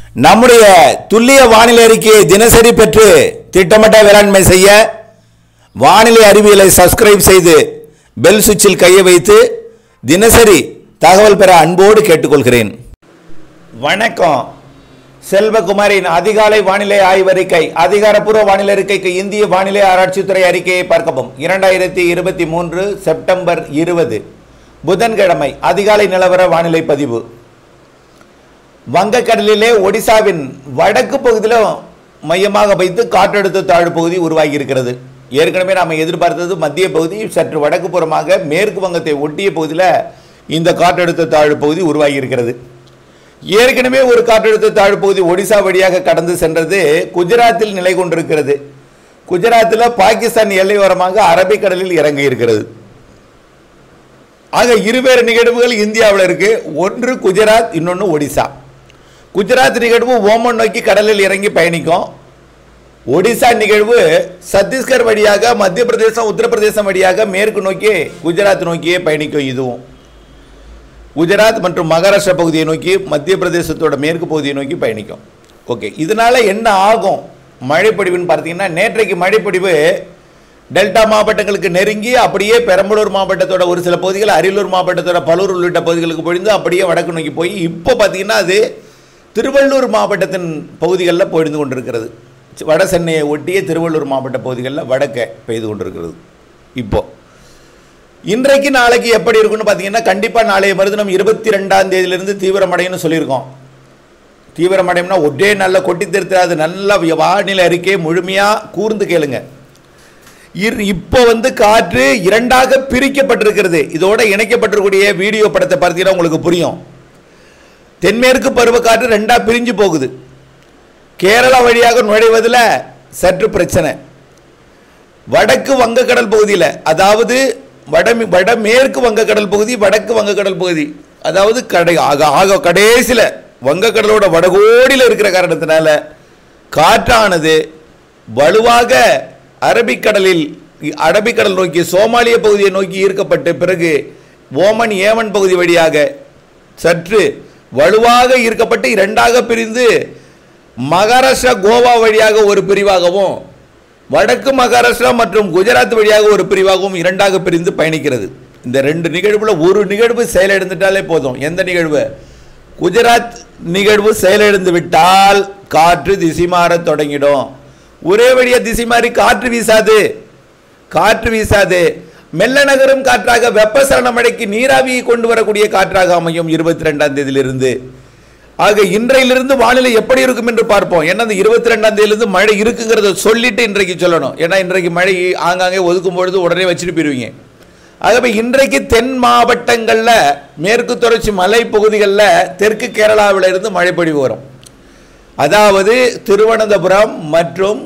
நம்முடைய துல்லிய வானிலை அறிக்கையை தினசரி பெற்று திட்டமிட்ட வேளாண்மை செய்ய வானிலை அறிவியலை சப்ஸ்கிரைப் செய்து பெல் சுவிட்சில் கையை வைத்து தினசரி தகவல் பெற அன்போடு கேட்டுக்கொள்கிறேன் வணக்கம் செல்வகுமாரின் அதிகாலை வானிலை ஆய்வறிக்கை அதிகாரப்பூர்வ வானிலை அறிக்கைக்கு இந்திய வானிலை ஆராய்ச்சித்துறை அறிக்கையை பார்க்கவும் இரண்டாயிரத்தி இருபத்தி மூன்று செப்டம்பர் இருபது புதன்கிழமை அதிகாலை நிலவர வானிலை பதிவு வங்கக்கடலிலே ஒடிசாவின் வடக்கு பகுதியிலும் மையமாக வைத்து காற்றழுத்த தாழ்வு பகுதி உருவாகி இருக்கிறது ஏற்கனவே நாம் எதிர்பார்த்தது மத்திய பகுதி சற்று வடக்கு புறமாக மேற்கு வங்கத்தை ஒட்டிய பகுதியில் இந்த காற்றழுத்த தாழ்வு பகுதி உருவாகி இருக்கிறது ஏற்கனவே ஒரு காற்றழுத்த தாழ்வு பகுதி ஒடிசா வழியாக கடந்து சென்றது குஜராத்தில் நிலை கொண்டிருக்கிறது குஜராத்தில் பாகிஸ்தான் எல்லையோரமாக அரபிக்கடலில் இறங்கி இருக்கிறது ஆக இருவேறு நிகழ்வுகள் இந்தியாவில் இருக்கு ஒன்று குஜராத் இன்னொன்று ஒடிசா குஜராத் நிகழ்வு ஓமன் நோக்கி கடலில் இறங்கி பயணிக்கும் ஒடிசா நிகழ்வு சத்தீஸ்கர் வழியாக மத்திய பிரதேசம் உத்தரப்பிரதேசம் வழியாக மேற்கு நோக்கி குஜராத் நோக்கியே பயணிக்கும் இதுவும் குஜராத் மற்றும் மகாராஷ்டிரா பகுதியை நோக்கி மத்திய பிரதேசத்தோட மேற்கு பகுதியை நோக்கி பயணிக்கும் ஓகே இதனால என்ன ஆகும் மழைப்பொழிவுன்னு பார்த்தீங்கன்னா நேற்றைக்கு மழைப்பொழிவு டெல்டா மாவட்டங்களுக்கு நெருங்கி அப்படியே பெரம்பலூர் மாவட்டத்தோட ஒரு சில பகுதிகள் அரியலூர் மாவட்டத்தோட பலூர் உள்ளிட்ட பகுதிகளுக்கு பொழிந்து அப்படியே வடக்கு நோக்கி போய் இப்போ பார்த்தீங்கன்னா அது திருவள்ளூர் மாவட்டத்தின் பகுதிகளில் பொழிந்து கொண்டிருக்கிறது வட சென்னையை ஒட்டிய திருவள்ளூர் மாவட்ட பகுதிகளில் வடக்க பெய்து கொண்டிருக்கிறது இப்போ இன்றைக்கு நாளைக்கு எப்படி இருக்குன்னு பார்த்தீங்கன்னா கண்டிப்பாக நாளைய மறுதினம் இருபத்தி ரெண்டாம் தேதியிலிருந்து தீவிரமடையும்னு சொல்லியிருக்கோம் தீவிரமடையும்னா ஒரே நல்ல கொட்டி திருத்தாது நல்ல வானிலை அறிக்கை முழுமையாக கூர்ந்து கேளுங்க இர் இப்போ வந்து காற்று இரண்டாக பிரிக்கப்பட்டிருக்கிறது இதோட இணைக்கப்பட்டிருக்கூடிய வீடியோ படத்தை பார்த்தீங்கன்னா உங்களுக்கு புரியும் தென்மேற்கு பருவக்காற்று ரெண்டா பிரிஞ்சு போகுது கேரளா வழியாக நுழைவதில் சற்று பிரச்சனை வடக்கு வங்கக்கடல் பகுதியில் அதாவது வட வடமேற்கு வங்கக்கடல் பகுதி வடக்கு வங்கக்கடல் பகுதி அதாவது கடை ஆக ஆக கடைசியில் வங்கக்கடலோட வடகோடியில் இருக்கிற காரணத்தினால காற்றானது வலுவாக அரபிக்கடலில் அரபிக்கடல் நோக்கி சோமாலிய பகுதியை நோக்கி ஈர்க்கப்பட்டு பிறகு ஓமன் ஏமன் பகுதி வழியாக சற்று வலுவாக ஈர்க்கப்பட்டு இரண்டாக பிரிந்து மகாராஷ்டிரா கோவா வழியாக ஒரு பிரிவாகவும் வடக்கு மகாராஷ்டிரா மற்றும் குஜராத் வழியாக ஒரு பிரிவாகவும் இரண்டாக பிரிந்து பயணிக்கிறது இந்த ரெண்டு நிகழ்வுல ஒரு நிகழ்வு செயலிழந்துட்டாலே போதும் எந்த நிகழ்வு குஜராத் நிகழ்வு செயலிழந்து விட்டால் காற்று திசை மாறத் தொடங்கிடும் ஒரே வழியா திசை மாறி காற்று வீசாது காற்று வீசாது மெல்ல நகரும் காற்றாக வெப்பசலன மழைக்கு நீராவியை கொண்டு வரக்கூடிய காற்றாக அமையும் இருபத்தி ரெண்டாம் தேதியிலிருந்து ஆக இன்றையிலிருந்து வானிலை எப்படி இருக்கும் என்று பார்ப்போம் ஏன்னா இந்த இருபத்தி ரெண்டாம் தேதியிலிருந்து மழை இருக்குங்கிறத சொல்லிட்டு இன்றைக்கு சொல்லணும் ஏன்னா இன்றைக்கு மழை ஆங்காங்கே ஒதுக்கும் பொழுது உடனே வச்சுட்டு போயிருவீங்க ஆகவே இன்றைக்கு தென் மாவட்டங்களில் மேற்கு தொடர்ச்சி மலை பகுதிகளில் தெற்கு கேரளாவில் இருந்து மழை பொழிவு வரும் அதாவது திருவனந்தபுரம் மற்றும்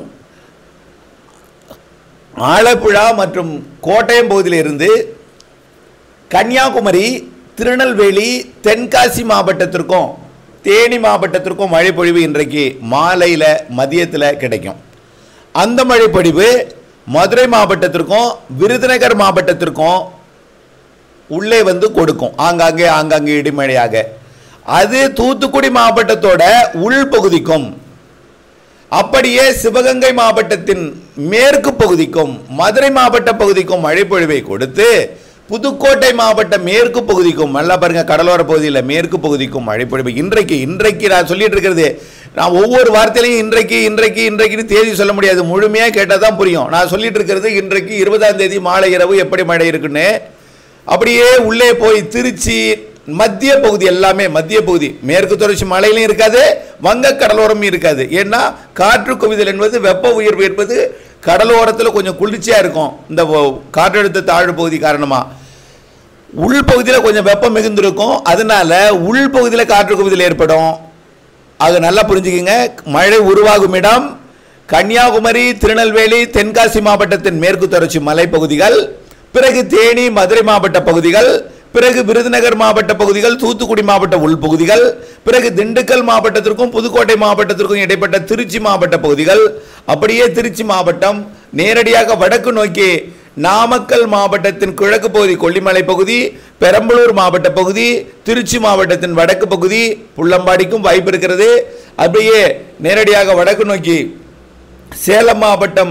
ஆலப்புழா மற்றும் கோட்டயம் பகுதியிலிருந்து கன்னியாகுமரி திருநெல்வேலி தென்காசி மாவட்டத்திற்கும் தேனி மாவட்டத்திற்கும் மழை பொழிவு இன்றைக்கு மாலையில் மதியத்தில் கிடைக்கும் அந்த மழை பொழிவு மதுரை மாவட்டத்திற்கும் விருதுநகர் மாவட்டத்திற்கும் உள்ளே வந்து கொடுக்கும் ஆங்காங்கே ஆங்காங்கே இடிமழையாக அது தூத்துக்குடி மாவட்டத்தோட உள்பகுதிக்கும் அப்படியே சிவகங்கை மாவட்டத்தின் மேற்கு பகுதிக்கும் மதுரை மாவட்ட பகுதிக்கும் மழைப்பொழிவை கொடுத்து புதுக்கோட்டை மாவட்ட மேற்கு பகுதிக்கும் நல்லா பாருங்க கடலோர பகுதியில் மேற்கு பகுதிக்கும் மழைப்பொழிவு இன்றைக்கு இன்றைக்கு நான் சொல்லிட்டு இருக்கிறது நான் ஒவ்வொரு வார்த்தையிலையும் இன்றைக்கு இன்றைக்கு இன்றைக்குன்னு தேதி சொல்ல முடியாது முழுமையாக கேட்டால் தான் புரியும் நான் சொல்லிட்டு இருக்கிறது இன்றைக்கு இருபதாம் தேதி மாலை இரவு எப்படி மழை இருக்குன்னு அப்படியே உள்ளே போய் திருச்சி மத்திய பகுதி எல்லாமே மத்திய பகுதி மேற்கு தொடர்ச்சி மலையிலும் இருக்காது வங்க கடலோரமும் இருக்காது ஏன்னா காற்று குவிதல் என்பது வெப்ப உயர்வு என்பது கடலோரத்தில் கொஞ்சம் குளிர்ச்சியாக இருக்கும் இந்த காற்றழுத்த தாழ்வு பகுதி காரணமாக உள்பகுதியில் கொஞ்சம் வெப்பம் மிகுந்திருக்கும் அதனால உள்பகுதியில் காற்று குவிதல் ஏற்படும் அது நல்லா புரிஞ்சுக்கிங்க மழை உருவாகும் இடம் கன்னியாகுமரி திருநெல்வேலி தென்காசி மாவட்டத்தின் மேற்கு தொடர்ச்சி மலைப்பகுதிகள் பிறகு தேனி மதுரை மாவட்ட பகுதிகள் பிறகு விருதுநகர் மாவட்ட பகுதிகள் தூத்துக்குடி மாவட்ட உள்பகுதிகள் பிறகு திண்டுக்கல் மாவட்டத்திற்கும் புதுக்கோட்டை மாவட்டத்திற்கும் இடைப்பட்ட திருச்சி மாவட்ட பகுதிகள் அப்படியே திருச்சி மாவட்டம் நேரடியாக வடக்கு நோக்கி நாமக்கல் மாவட்டத்தின் கிழக்கு பகுதி கொல்லிமலை பகுதி பெரம்பலூர் மாவட்ட பகுதி திருச்சி மாவட்டத்தின் வடக்கு பகுதி புள்ளம்பாடிக்கும் வாய்ப்பு இருக்கிறது அப்படியே நேரடியாக வடக்கு நோக்கி சேலம் மாவட்டம்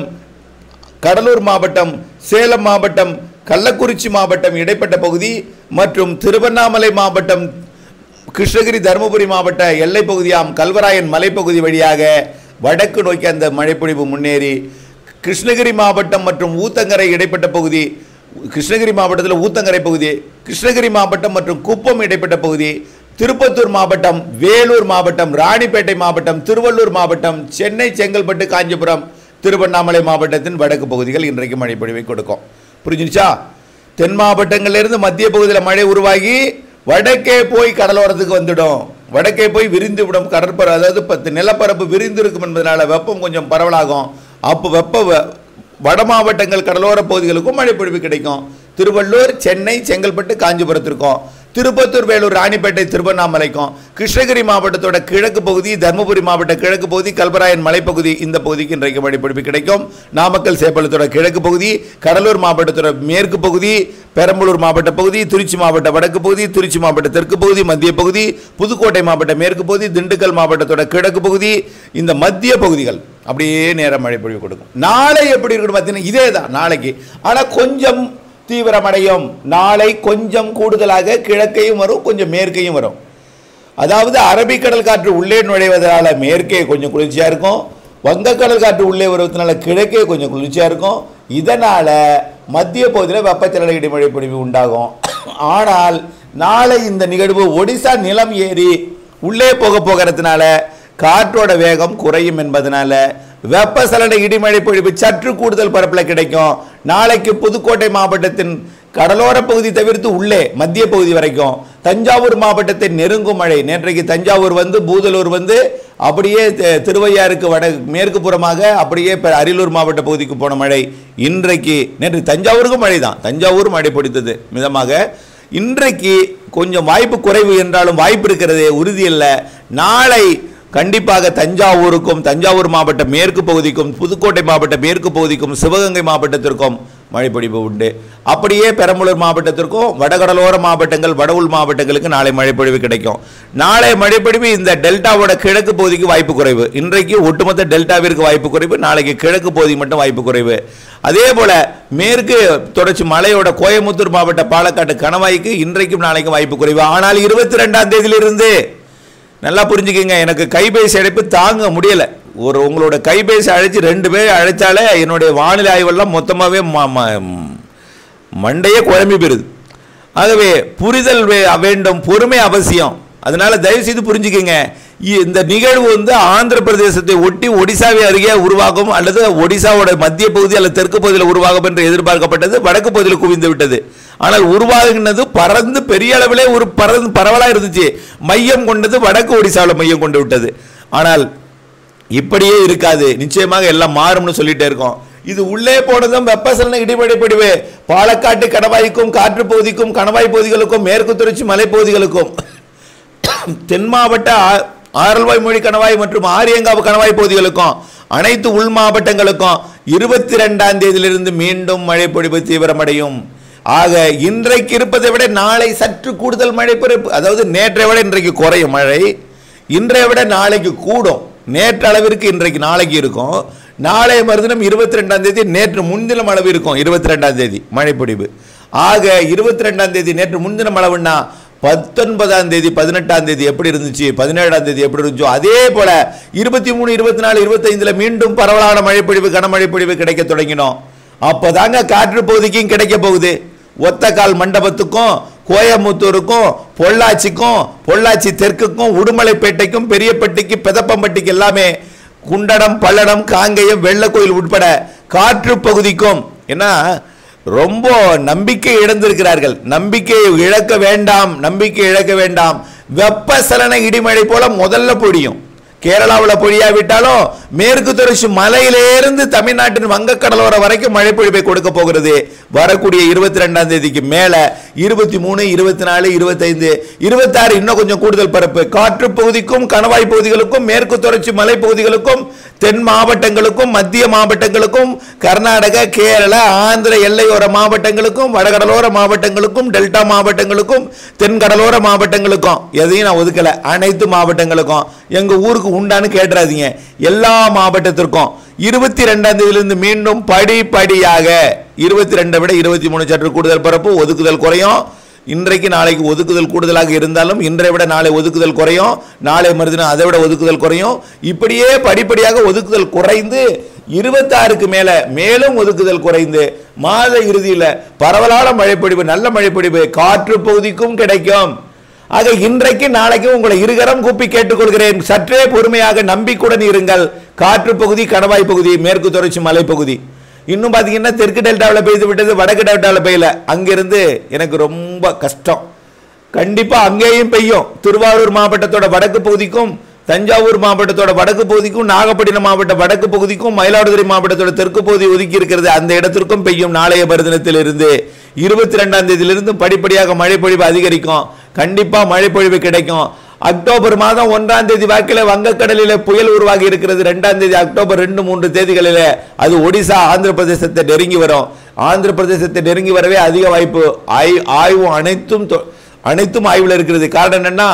கடலூர் மாவட்டம் சேலம் மாவட்டம் கள்ளக்குறிச்சி மாவட்டம் இடைப்பட்ட பகுதி மற்றும் திருவண்ணாமலை மாவட்டம் கிருஷ்ணகிரி தருமபுரி மாவட்ட எல்லை பகுதியாம் கல்வராயன் மலைப்பகுதி வழியாக வடக்கு நோக்கி அந்த மழைப்பொழிவு முன்னேறி கிருஷ்ணகிரி மாவட்டம் மற்றும் ஊத்தங்கரை இடைப்பட்ட பகுதி கிருஷ்ணகிரி மாவட்டத்தில் ஊத்தங்கரை பகுதி கிருஷ்ணகிரி மாவட்டம் மற்றும் குப்பம் இடைப்பட்ட பகுதி திருப்பத்தூர் மாவட்டம் வேலூர் மாவட்டம் ராணிப்பேட்டை மாவட்டம் திருவள்ளூர் மாவட்டம் சென்னை செங்கல்பட்டு காஞ்சிபுரம் திருவண்ணாமலை மாவட்டத்தின் வடக்கு பகுதிகள் இன்றைக்கு மழைப்பொழிவை கொடுக்கும் புரிஞ்சுச்சா தென் மாவட்டங்களிலிருந்து மத்திய பகுதியில் மழை உருவாகி வடக்கே போய் கடலோரத்துக்கு வந்துடும் வடக்கே போய் விரிந்து விடும் கடற்பர அதாவது பத்து நிலப்பரப்பு விரிந்து இருக்கும் என்பதனால வெப்பம் கொஞ்சம் பரவலாகும் அப்போ வெப்ப வ- வட மாவட்டங்கள் கடலோர பகுதிகளுக்கும் மழைப்பொழிவு கிடைக்கும் திருவள்ளூர் சென்னை செங்கல்பட்டு காஞ்சிபுரத்திற்கும் திருப்பத்தூர் வேலூர் ராணிப்பேட்டை திருவண்ணாமலைக்கும் கிருஷ்ணகிரி மாவட்டத்தோட கிழக்கு பகுதி தருமபுரி மாவட்ட கிழக்கு பகுதி கல்வராயன் மலைப்பகுதி இந்த பகுதிக்கு இன்றைக்கு மழைப்பொழிவு கிடைக்கும் நாமக்கல் சேப்பலத்தோட கிழக்கு பகுதி கடலூர் மாவட்டத்தோட மேற்கு பகுதி பெரம்பலூர் மாவட்ட பகுதி திருச்சி மாவட்ட வடக்கு பகுதி திருச்சி மாவட்ட தெற்கு பகுதி மத்திய பகுதி புதுக்கோட்டை மாவட்ட மேற்கு பகுதி திண்டுக்கல் மாவட்டத்தோட கிழக்கு பகுதி இந்த மத்திய பகுதிகள் அப்படியே நேரம் மழை பொழிவு கொடுக்கும் நாளை எப்படி இருக்கணும் பார்த்தீங்கன்னா இதே தான் நாளைக்கு ஆனால் கொஞ்சம் தீவிரமடையும் நாளை கொஞ்சம் கூடுதலாக கிழக்கையும் வரும் கொஞ்சம் மேற்கையும் வரும் அதாவது அரபிக்கடல் காற்று உள்ளே நுழைவதனால மேற்கே கொஞ்சம் குளிர்ச்சியாக இருக்கும் வங்கக்கடல் காற்று உள்ளே வருவதனால கிழக்கே கொஞ்சம் குளிர்ச்சியாக இருக்கும் இதனால் மத்திய பகுதியில் வெப்பச்சலன இடைமழை பொழிவு உண்டாகும் ஆனால் நாளை இந்த நிகழ்வு ஒடிசா நிலம் ஏறி உள்ளே போக போகிறதுனால காற்றோட வேகம் குறையும் என்பதனால வெப்பசலன இடிமழை பொழிவு சற்று கூடுதல் பரப்பில் கிடைக்கும் நாளைக்கு புதுக்கோட்டை மாவட்டத்தின் கடலோர பகுதி தவிர்த்து உள்ளே மத்திய பகுதி வரைக்கும் தஞ்சாவூர் மாவட்டத்தை நெருங்கும் மழை நேற்றைக்கு தஞ்சாவூர் வந்து பூதலூர் வந்து அப்படியே தி- திருவையாறுக்கு வட மேற்கு புறமாக அப்படியே பெ- அரியலூர் மாவட்ட பகுதிக்கு போன மழை இன்றைக்கு நேற்று தஞ்சாவூருக்கும் மழை தான் தஞ்சாவூர் மழை பிடித்தது மிதமாக இன்றைக்கு கொஞ்சம் வாய்ப்பு குறைவு என்றாலும் வாய்ப்பு இருக்கிறது உறுதி இல்லை நாளை கண்டிப்பாக தஞ்சாவூருக்கும் தஞ்சாவூர் மாவட்ட மேற்கு பகுதிக்கும் புதுக்கோட்டை மாவட்ட மேற்கு பகுதிக்கும் சிவகங்கை மாவட்டத்திற்கும் மழைப்பொழிவு உண்டு அப்படியே பெரம்பலூர் மாவட்டத்திற்கும் வடகடலோர மாவட்டங்கள் வட உள் மாவட்டங்களுக்கு நாளை மழைப்பொழிவு கிடைக்கும் நாளை மழைப்பொழிவு இந்த டெல்டாவோட கிழக்கு பகுதிக்கு வாய்ப்பு குறைவு இன்றைக்கு ஒட்டுமொத்த டெல்டாவிற்கு வாய்ப்பு குறைவு நாளைக்கு கிழக்கு பகுதி மட்டும் வாய்ப்பு குறைவு அதே போல மேற்கு தொடர்ச்சி மலையோட கோயமுத்தூர் மாவட்ட பாலக்காட்டு கணவாய்க்கு இன்றைக்கும் நாளைக்கும் வாய்ப்பு குறைவு ஆனால் இருபத்தி ரெண்டாம் தேதியிலிருந்து நல்லா புரிஞ்சுக்கங்க எனக்கு கைபேசி அழைப்பு தாங்க முடியல ஒரு உங்களோட கைபேசி அழைச்சி ரெண்டு பேர் அழைச்சாலே என்னுடைய வானிலை ஆய்வெல்லாம் மொத்தமாகவே மண்டையே குழம்பி போயிருது ஆகவே புரிதல் வே- வேண்டும் பொறுமை அவசியம் அதனால தயவு செய்து புரிஞ்சுக்கங்க இ- இந்த நிகழ்வு வந்து ஆந்திர பிரதேசத்தை ஒட்டி ஒடிசாவை அருகே உருவாகும் அல்லது ஒடிசாவோட மத்திய பகுதி அல்லது தெற்கு பகுதியில் உருவாகும் என்று எதிர்பார்க்கப்பட்டது வடக்கு பகுதியில் குவிந்து விட்டது ஆனால் உருவாகினது பறந்து பெரிய அளவிலே ஒரு பறந்து பரவலா இருந்துச்சு மையம் கொண்டது வடக்கு ஒடிசாவில் மையம் கொண்டு விட்டது ஆனால் இப்படியே இருக்காது நிச்சயமாக எல்லாம் மாறும்னு சொல்லிட்டே இருக்கோம் இது உள்ளே போனதும் வெப்பசலன இடிமழை பொழிவு பாலக்காட்டு கணவாய்க்கும் காற்று பகுதிக்கும் கணவாய் பகுதிகளுக்கும் மேற்கு தொடர்ச்சி மலைப்பகுதிகளுக்கும் தென் மாவட்ட ஆ- ஆரல்வாய் மொழி கணவாய் மற்றும் ஆரியங்காவு கணவாய் பகுதிகளுக்கும் அனைத்து உள் மாவட்டங்களுக்கும் இருபத்தி ரெண்டாம் தேதியிலிருந்து மீண்டும் மழை பொழிவு தீவிரமடையும் ஆக இன்றைக்கு இருப்பதை விட நாளை சற்று கூடுதல் மழை பொழிவு அதாவது நேற்றை விட இன்றைக்கு குறையும் மழை இன்றைய விட நாளைக்கு கூடும் நேற்று அளவிற்கு இன்றைக்கு நாளைக்கு இருக்கும் நாளைய மறுதினம் இருபத்தி ரெண்டாம் தேதி நேற்று முன்தினம் அளவு இருக்கும் இருபத்தி ரெண்டாம் தேதி மழைப்பொழிவு ஆக இருபத்தி ரெண்டாம் தேதி நேற்று முன்தினம் அளவுன்னா பத்தொன்பதாம் தேதி பதினெட்டாம் தேதி எப்படி இருந்துச்சு பதினேழாம் தேதி எப்படி இருந்துச்சோ அதே போல இருபத்தி மூணு இருபத்தி நாலு இருபத்தைந்துல மீண்டும் பரவலான மழைப்பொழிவு கனமழை பொழிவு கிடைக்க தொடங்கினோம் அப்போதாங்க காற்று பகுதிக்கும் கிடைக்க போகுது ஒத்தக்கால் மண்டபத்துக்கும் கோயம்புத்தூருக்கும் பொள்ளாச்சிக்கும் பொள்ளாச்சி தெற்குக்கும் உடுமலைப்பேட்டைக்கும் பெரியப்பட்டிக்கு பெதப்பம்பட்டிக்கு எல்லாமே குண்டடம் பல்லடம் காங்கேயம் வெள்ளக்கோயில் உட்பட காற்று பகுதிக்கும் ஏன்னா ரொம்ப நம்பிக்கை இழந்திருக்கிறார்கள் நம்பிக்கையை இழக்க வேண்டாம் நம்பிக்கை இழக்க வேண்டாம் வெப்பசலன இடிமழை போல முதல்ல பொழியும் கேரளாவில் பொழியாவிட்டாலும் மேற்கு தொடர்ச்சி மலையிலிருந்து தமிழ்நாட்டின் வங்கக்கடலோரம் வரைக்கும் மழை பொழிவை கொடுக்க போகிறது வரக்கூடிய இருபத்தி ரெண்டாம் தேதிக்கு மேல இருபத்தி மூணு இருபத்தி நாலு இருபத்தைந்து இருபத்தாறு இன்னும் கொஞ்சம் கூடுதல் பரப்பு காற்று பகுதிக்கும் கணவாய் பகுதிகளுக்கும் மேற்கு தொடர்ச்சி மலை பகுதிகளுக்கும் தென் மாவட்டங்களுக்கும் மத்திய மாவட்டங்களுக்கும் கர்நாடக கேரள ஆந்திர எல்லையோர மாவட்டங்களுக்கும் வடகடலோர மாவட்டங்களுக்கும் டெல்டா மாவட்டங்களுக்கும் தென் கடலோர மாவட்டங்களுக்கும் எதையும் நான் ஒதுக்கல அனைத்து மாவட்டங்களுக்கும் எங்க ஊருக்கு உண்டான்னு கேட்டுறாதீங்க எல்லா மாவட்டத்திற்கும் இருபத்தி ரெண்டாம் தேதியிலிருந்து மீண்டும் படிப்படியாக இருபத்தி ரெண்டை விட இருபத்தி மூணு சற்று கூடுதல் பரப்பு ஒதுக்குதல் குறையும் இன்றைக்கு நாளைக்கு ஒதுக்குதல் கூடுதலாக இருந்தாலும் இன்றை விட நாளை ஒதுக்குதல் குறையும் நாளை மறுதினம் அதை விட ஒதுக்குதல் குறையும் இப்படியே படிப்படியாக ஒதுக்குதல் குறைந்து இருபத்தாறுக்கு மேல மேலும் ஒதுக்குதல் குறைந்து மாத இறுதியில் பரவலான மழைப்பொழிவு நல்ல மழைப்பொழிவு காற்று பகுதிக்கும் கிடைக்கும் ஆக இன்றைக்கு நாளைக்கு உங்களை இருகரம் கூப்பி கேட்டுக்கொள்கிறேன் சற்றே பொறுமையாக நம்பிக்கையுடன் இருங்கள் காற்று பகுதி கணவாய் பகுதி மேற்கு தொடர்ச்சி மலைப்பகுதி இன்னும் பார்த்தீங்கன்னா தெற்கு டெல்டாவில் பெய்து விட்டது வடக்கு டெல்டாவில் பெய்யல அங்கிருந்து எனக்கு ரொம்ப கஷ்டம் கண்டிப்பா அங்கேயும் பெய்யும் திருவாரூர் மாவட்டத்தோட வடக்கு பகுதிக்கும் தஞ்சாவூர் மாவட்டத்தோட வடக்கு பகுதிக்கும் நாகப்பட்டினம் மாவட்ட வடக்கு பகுதிக்கும் மயிலாடுதுறை மாவட்டத்தோட தெற்கு பகுதி ஒதுக்கி இருக்கிறது அந்த இடத்திற்கும் பெய்யும் நாளைய மறுதினத்தில் இருந்து இருபத்தி ரெண்டாம் தேதியிலிருந்து படிப்படியாக மழை பொழிவு அதிகரிக்கும் கண்டிப்பா மழை பொழிவு கிடைக்கும் அக்டோபர் மாதம் ஒன்றாம் தேதி வாக்கில் வங்கக்கடலில் புயல் உருவாகி இருக்கிறது ரெண்டாம் தேதி அக்டோபர் ரெண்டு மூன்று தேதிகளில் அது ஒடிசா ஆந்திர பிரதேசத்தை நெருங்கி வரும் ஆந்திர பிரதேசத்தை நெருங்கி வரவே அதிக வாய்ப்பு ஆய் ஆய்வு அனைத்தும் தொ- அனைத்தும் ஆய்வில் இருக்கிறது காரணம் என்னன்னா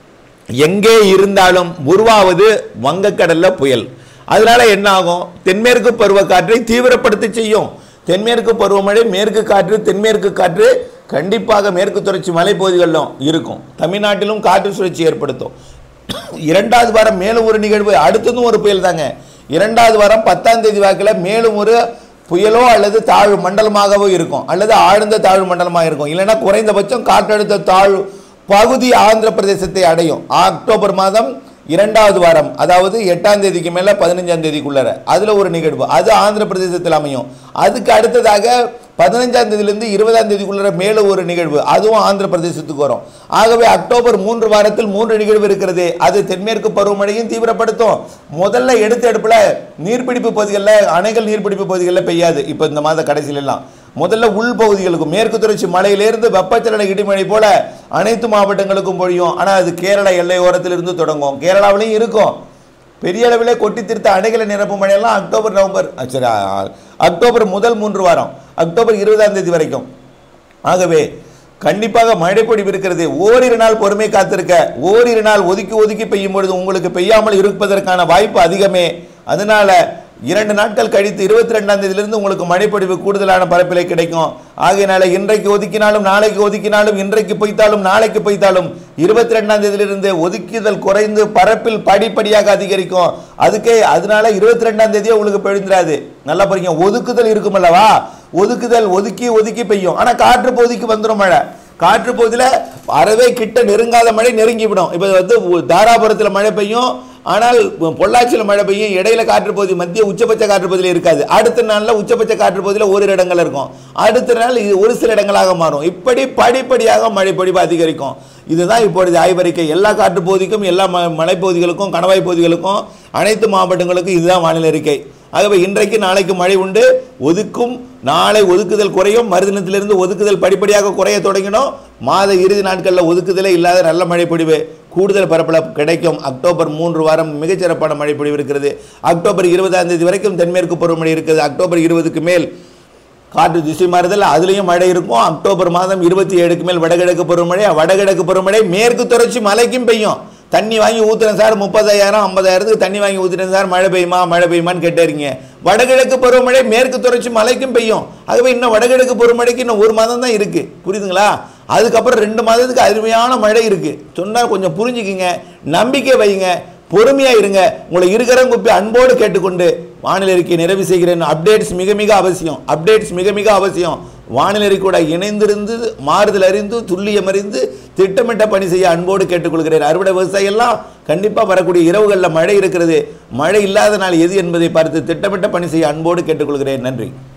எங்கே இருந்தாலும் உருவாவது வங்கக்கடல்ல புயல் அதனால என்ன ஆகும் தென்மேற்கு பருவக்காற்றை தீவிரப்படுத்தி செய்யும் தென்மேற்கு பருவமழை மேற்கு காற்று தென்மேற்கு காற்று கண்டிப்பாக மேற்கு தொடர்ச்சி மலைப்பகுதிகளிலும் இருக்கும் தமிழ்நாட்டிலும் காற்று சுழற்சி ஏற்படுத்தும் இரண்டாவது வாரம் மேலும் ஒரு நிகழ்வு அடுத்ததும் ஒரு புயல் தாங்க இரண்டாவது வாரம் பத்தாம் தேதி வாக்கில் மேலும் ஒரு புயலோ அல்லது தாழ்வு மண்டலமாகவோ இருக்கும் அல்லது ஆழ்ந்த தாழ்வு மண்டலமாக இருக்கும் இல்லைன்னா குறைந்தபட்சம் காற்றழுத்த தாழ்வு பகுதி ஆந்திர பிரதேசத்தை அடையும் அக்டோபர் மாதம் இரண்டாவது வாரம் அதாவது எட்டாம் தேதிக்கு மேல பதினஞ்சாம் தேதிக்குள்ளார அதுல ஒரு நிகழ்வு அது ஆந்திர பிரதேசத்தில் அமையும் அதுக்கு அடுத்ததாக பதினஞ்சாம் தேதியிலிருந்து இருபதாம் தேதிக்குள்ளார மேலும் ஒரு நிகழ்வு அதுவும் ஆந்திர பிரதேசத்துக்கு வரும் ஆகவே அக்டோபர் மூன்று வாரத்தில் மூன்று நிகழ்வு இருக்கிறது அது தென்மேற்கு பருவமழையும் தீவிரப்படுத்தும் முதல்ல எடுத்த எடுப்புல நீர்பிடிப்பு பகுதிகளில் அணைகள் நீர்பிடிப்பு பகுதிகளில் பெய்யாது இப்போ இந்த மாத கடைசியில எல்லாம் முதல்ல உள் பகுதிகளுக்கும் மேற்கு தொடர்ச்சி மலையிலிருந்து வெப்பச்சலன இடிமழை போல அனைத்து மாவட்டங்களுக்கும் பொழியும் ஆனால் அது கேரள எல்லையோரத்திலிருந்து தொடங்கும் கேரளாவிலையும் இருக்கும் பெரிய அளவில் கொட்டி திருத்த அணைகளை நிரப்பும் மழையெல்லாம் அக்டோபர் நவம்பர் அஹ் சரி அஹ், அக்டோபர் முதல் மூன்று வாரம் அக்டோபர் இருபதாம் தேதி வரைக்கும் ஆகவே கண்டிப்பாக மழைப்பொழிவு இருக்கிறது ஓரிரு நாள் பொறுமை காத்திருக்க ஓரிரு நாள் ஒதுக்கி ஒதுக்கி பெய்யும் பொழுது உங்களுக்கு பெய்யாமல் இருப்பதற்கான வாய்ப்பு அதிகமே அதனால இரண்டு நாட்கள் கழித்து இருபத்தி ரெண்டாம் தேதியிலிருந்து உங்களுக்கு மழைப்பொழிவு கூடுதலான பரப்பிலை கிடைக்கும் ஆகையினால இன்றைக்கு ஒதுக்கினாலும் நாளைக்கு ஒதுக்கினாலும் இன்றைக்கு பொய்த்தாலும் நாளைக்கு பொய்த்தாலும் இருபத்தி ரெண்டாம் தேதியிலிருந்து ஒதுக்குதல் குறைந்து பரப்பில் படிப்படியாக அதிகரிக்கும் அதுக்கே அதனால இருபத்தி ரெண்டாம் தேதியே உங்களுக்கு பெழுந்துராது நல்லா பாருங்க ஒதுக்குதல் இருக்கும் அல்லவா ஒதுக்குதல் ஒதுக்கி ஒதுக்கி பெய்யும் ஆனா காற்று பகுதிக்கு வந்துடும் மழை காற்று பகுதியில் அறவே கிட்ட நெருங்காத மழை நெருங்கி விடும் இப்போ வந்து தாராபுரத்தில் மழை பெய்யும் ஆனால் பொள்ளாச்சியில் மழை பெய்யும் இடையில காற்று பகுதி மத்திய உச்சபட்ச காற்று பகுதியில் இருக்காது அடுத்த நாளில் உச்சபட்ச காற்று பகுதியில் ஒரு இடங்கள் இருக்கும் அடுத்த நாள் இது ஒரு சில இடங்களாக மாறும் இப்படி படிப்படியாக மழை பொழிவு அதிகரிக்கும் இதுதான் இப்பொழுது ஆய்வறிக்கை எல்லா காற்று பகுதிக்கும் எல்லா ம மலைப்பகுதிகளுக்கும் கணவாய் பகுதிகளுக்கும் அனைத்து மாவட்டங்களுக்கும் இதுதான் வானிலை அறிக்கை ஆகவே இன்றைக்கு நாளைக்கு மழை உண்டு ஒதுக்கும் நாளை ஒதுக்குதல் குறையும் மறுதினத்திலிருந்து ஒதுக்குதல் படிப்படியாக குறைய தொடங்கினோம் மாத இறுதி நாட்களில் ஒதுக்குதலே இல்லாத நல்ல மழை பொழிவு கூடுதல் பரப்பளவு கிடைக்கும் அக்டோபர் மூன்று வாரம் மிகச்சிறப்பான மழை பொழிவு இருக்கிறது அக்டோபர் இருபதாம் தேதி வரைக்கும் தென்மேற்கு பருவமழை இருக்குது அக்டோபர் இருபதுக்கு மேல் காற்று திசை மாறுதல் அதுலேயும் மழை இருக்கும் அக்டோபர் மாதம் இருபத்தி ஏழுக்கு மேல் வடகிழக்கு பருவமழை வடகிழக்கு பருவமழை மேற்கு தொடர்ச்சி மலைக்கும் பெய்யும் தண்ணி வாங்கி ஊத்துறேன் சார் முப்பதாயிரம் ஐம்பதாயிரத்துக்கு தண்ணி வாங்கி ஊத்துறேன் சார் மழை பெய்யுமா மழை பெய்யுமான்னு கேட்டேறீங்க வடகிழக்கு பருவமழை மேற்கு தொடர்ச்சி மலைக்கும் பெய்யும் ஆகவே இன்னும் வடகிழக்கு பருவமழைக்கு இன்னும் ஒரு மாதம் தான் இருக்கு புரியுதுங்களா அதுக்கப்புறம் ரெண்டு மாதத்துக்கு அருமையான மழை இருக்கு சொன்னால் கொஞ்சம் புரிஞ்சுக்கிங்க நம்பிக்கை வைங்க பொறுமையா இருங்க உங்களை இருக்கிறம் குப்பி அன்போடு கேட்டுக்கொண்டு வானிலை அறிக்கை நிறைவு செய்கிறேன் அப்டேட்ஸ் மிக மிக அவசியம் அப்டேட்ஸ் மிக மிக அவசியம் வானிலை கூட இணைந்திருந்து மாறுதல் அறிந்து துல்லியம் அறிந்து திட்டமிட்ட பணி செய்ய அன்போடு கேட்டுக்கொள்கிறேன் அறுவடை விவசாயம் எல்லாம் கண்டிப்பாக வரக்கூடிய இரவுகளில் மழை இருக்கிறது மழை இல்லாத நாள் எது என்பதை பார்த்து திட்டமிட்ட பணி செய்ய அன்போடு கேட்டுக்கொள்கிறேன் நன்றி